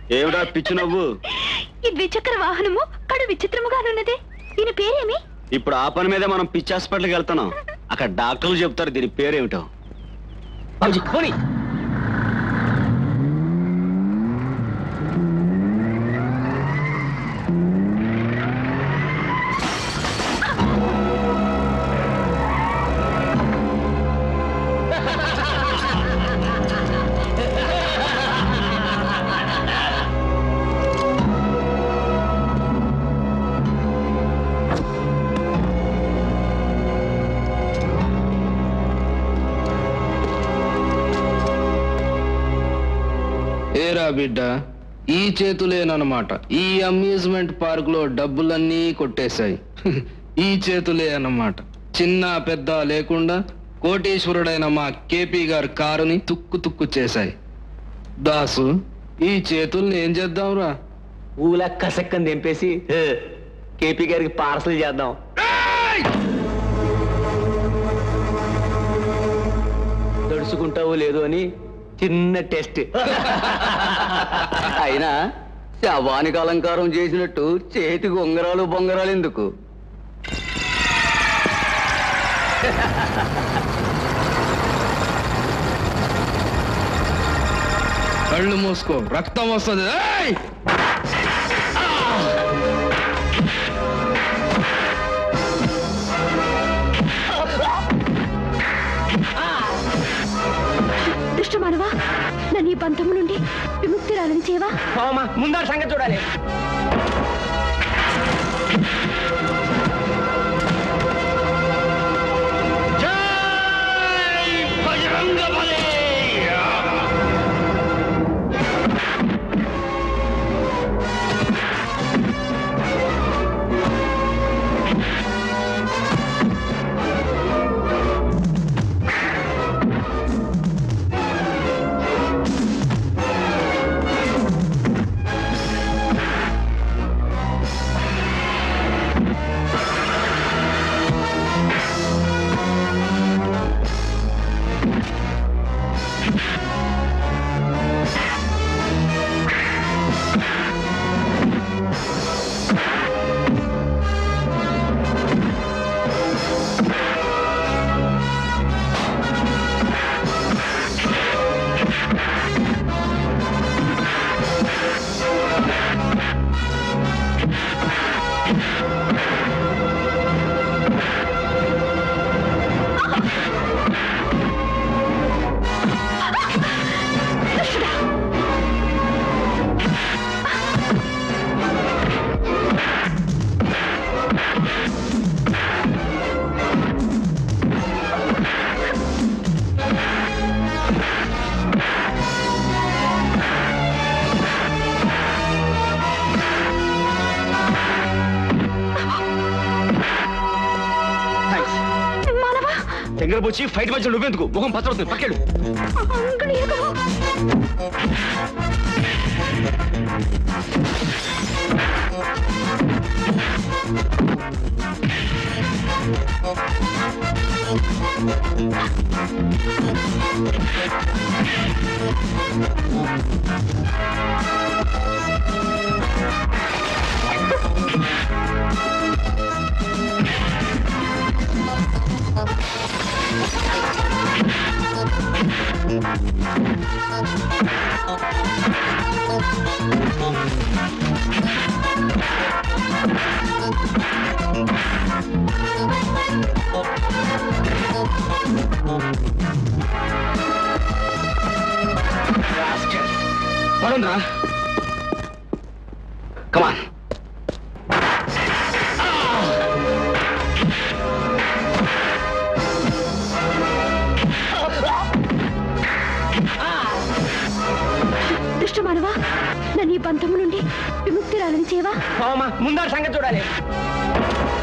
ఏమిటా పిచ్చి నవ్వు ఈ ద్విచక్ర వాహనము కడు విచిత్రముగానున్నదే దీని పేరేమి ఇప్పుడు ఆ పని మీదే మనం పిచ్చి హాస్పిటల్కి వెళ్తున్నాం అక్కడ డాక్టర్లు చెప్తారు దీని పేరేమిటో పోనీ ఏరా బిడ్డ ఈ చేతులేనమాట ఈ అమ్యూజ్మెంట్ పార్క్ లో డబ్బులన్నీ కొట్టేశాయి ఈ చేతులే అన్నమాట చిన్న పెద్ద లేకుండా కోటీశ్వరుడైన మా కేపీ గారి కారుని తుక్కు తుక్కు చేశాయి దాసు ఈ చేతుల్ని ఏం చేద్దాంరా ఊలా కసక్కని దింపేసి హే, కేపీ గారికి పార్సల్ చేద్దాం తడుచుకుంటావో లేదో అని చిన్న టెస్ట్ అయినా శవానికి అలంకారం చేసినట్టు చేతికి ఉంగరాలు బొంగరాలు ఎందుకు కళ్ళు మూసుకో రక్తం వస్తుంది ఏయ్! దుష్ట మానవా నన్ను ఈ బంధము నుండి విముక్తిరాలని చేవా ముందర సంగతి చూడాలి మానవా దగ్గర వచ్చి ఫైట్ మధ్య నువ్వెందుకు ముఖం పచ్చవుతుంది పక్కెళ్ళు అంగుళీయకము. పడండ్రా కమాన్ దుష్ట మానవా నన్ను ఈ బంధము నుండి విముక్తిరాలని చేవా ముందర సంగతి చూడాలి